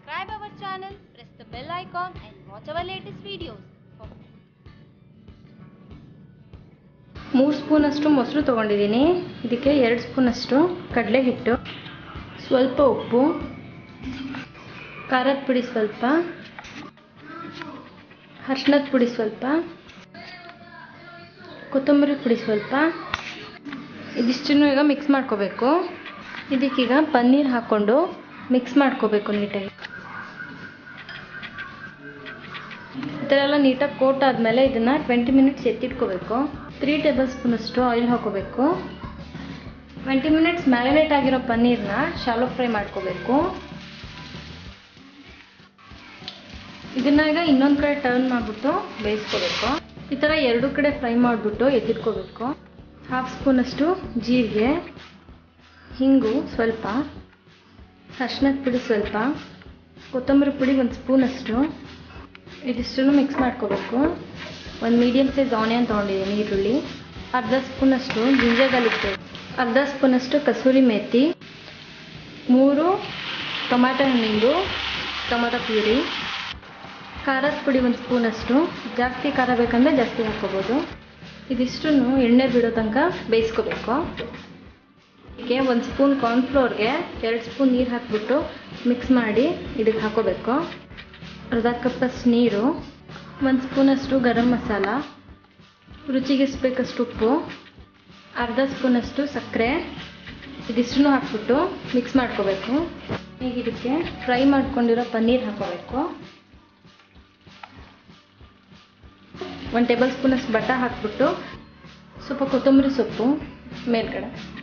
subscribe our channel, press the bell icon and watch our latest videos. For ಮೂರು ಸ್ಪೂನಷ್ಟು ಮೊಸರು ತೊಗೊಂಡಿದ್ದೀನಿ ಇದಕ್ಕೆ ಎರಡು ಸ್ಪೂನಷ್ಟು ಕಡಲೆ ಹಿಟ್ಟು ಸ್ವಲ್ಪ ಉಪ್ಪು ಖಾರದ ಪುಡಿ ಸ್ವಲ್ಪ ಅರ್ಶಿನದ ಪುಡಿ ಸ್ವಲ್ಪ ಕೊತ್ತಂಬರಿ ಪುಡಿ ಸ್ವಲ್ಪ ಇದಿಷ್ಟನ್ನು ಈಗ ಮಿಕ್ಸ್ ಮಾಡ್ಕೋಬೇಕು ಇದಕ್ಕೀಗ ಪನ್ನೀರ್ ಹಾಕ್ಕೊಂಡು ಮಿಕ್ಸ್ ಮಾಡ್ಕೋಬೇಕು ನೀಟಾಗಿ ಈ ಥರ ಎಲ್ಲ ನೀಟಾಗಿ ಕೋಟ್ ಆದಮೇಲೆ ಇದನ್ನು ಟ್ವೆಂಟಿ ಮಿನಿಟ್ಸ್ ಎತ್ತಿಟ್ಕೋಬೇಕು ತ್ರೀ ಟೇಬಲ್ ಸ್ಪೂನಷ್ಟು ಆಯಿಲ್ ಹಾಕೋಬೇಕು ಟ್ವೆಂಟಿ ಮಿನಿಟ್ಸ್ ಮ್ಯಾರಿನೇಟ್ ಆಗಿರೋ ಪನ್ನೀರ್ನ ಶಾಲೋ ಫ್ರೈ ಮಾಡ್ಕೋಬೇಕು ಇದನ್ನ ಈಗ ಇನ್ನೊಂದು ಕಡೆ ಟರ್ನ್ ಮಾಡಿಬಿಟ್ಟು ಬೇಯಿಸ್ಕೋಬೇಕು ಈ ಥರ ಎರಡು ಕಡೆ ಫ್ರೈ ಮಾಡಿಬಿಟ್ಟು ಎತ್ತಿಟ್ಕೋಬೇಕು ಹಾಫ್ ಸ್ಪೂನಷ್ಟು ಜೀರಿಗೆ ಹಿಂಗು ಸ್ವಲ್ಪ ಅರ್ಶಿನದ ಪುಡಿ ಸ್ವಲ್ಪ ಕೊತ್ತಂಬರಿ ಪುಡಿ ಒಂದು ಸ್ಪೂನಷ್ಟು ಇದಿಷ್ಟನ್ನು ಮಿಕ್ಸ್ ಮಾಡ್ಕೋಬೇಕು ಒಂದು ಮೀಡಿಯಮ್ ಸೈಜ್ ಆನಿಯನ್ ತೊಗೊಂಡಿದ್ದೀನಿ ಈರುಳ್ಳಿ ಅರ್ಧ ಸ್ಪೂನಷ್ಟು ಜಿಂಜರ್ ಗಾರ್ಲಿಕ್ ಪೇಸ್ಟ್ ಅರ್ಧ ಸ್ಪೂನಷ್ಟು ಕಸೂರಿ ಮೇಥಿ ಮೂರು ಟೊಮ್ಯಾಟೊ ಹಣ್ಣಿಂದು ಟೊಮ್ಯಾಟೊ ಪ್ಯೂರಿ ಖಾರದ ಪುಡಿ ಒಂದು ಸ್ಪೂನಷ್ಟು ಜಾಸ್ತಿ ಖಾರ ಬೇಕಂದರೆ ಜಾಸ್ತಿ ಹಾಕ್ಕೋಬೋದು ಇದಿಷ್ಟನ್ನು ಎಣ್ಣೆ ಬಿಡೋ ತನಕ ಬೇಯಿಸ್ಕೋಬೇಕು ಇದಕ್ಕೆ ಒಂದು ಸ್ಪೂನ್ ಕಾರ್ನ್ಫ್ಲೋರ್ಗೆ ಎರಡು ಸ್ಪೂನ್ ನೀರು ಹಾಕ್ಬಿಟ್ಟು ಮಿಕ್ಸ್ ಮಾಡಿ ಇದಕ್ಕೆ ಹಾಕೋಬೇಕು ಅರ್ಧ ಕಪ್ಪಷ್ಟು ನೀರು ಒಂದು ಸ್ಪೂನಷ್ಟು ಗರಂ ಮಸಾಲ ರುಚಿಗೆ ಎಷ್ಟು ಬೇಕಷ್ಟು ಉಪ್ಪು ಅರ್ಧ ಸ್ಪೂನಷ್ಟು ಸಕ್ಕರೆ ಇದಿಷ್ಟನ್ನು ಹಾಕ್ಬಿಟ್ಟು ಮಿಕ್ಸ್ ಮಾಡ್ಕೋಬೇಕು ಈಗ ಇದಕ್ಕೆ ಫ್ರೈ ಮಾಡ್ಕೊಂಡಿರೋ ಪನ್ನೀರ್ ಹಾಕೋಬೇಕು ಒಂದು ಟೇಬಲ್ ಸ್ಪೂನಷ್ಟು ಬಟ ಹಾಕ್ಬಿಟ್ಟು ಸ್ವಲ್ಪ ಕೊತ್ತಂಬರಿ ಸೊಪ್ಪು ಮೇಲ್ಗಡೆ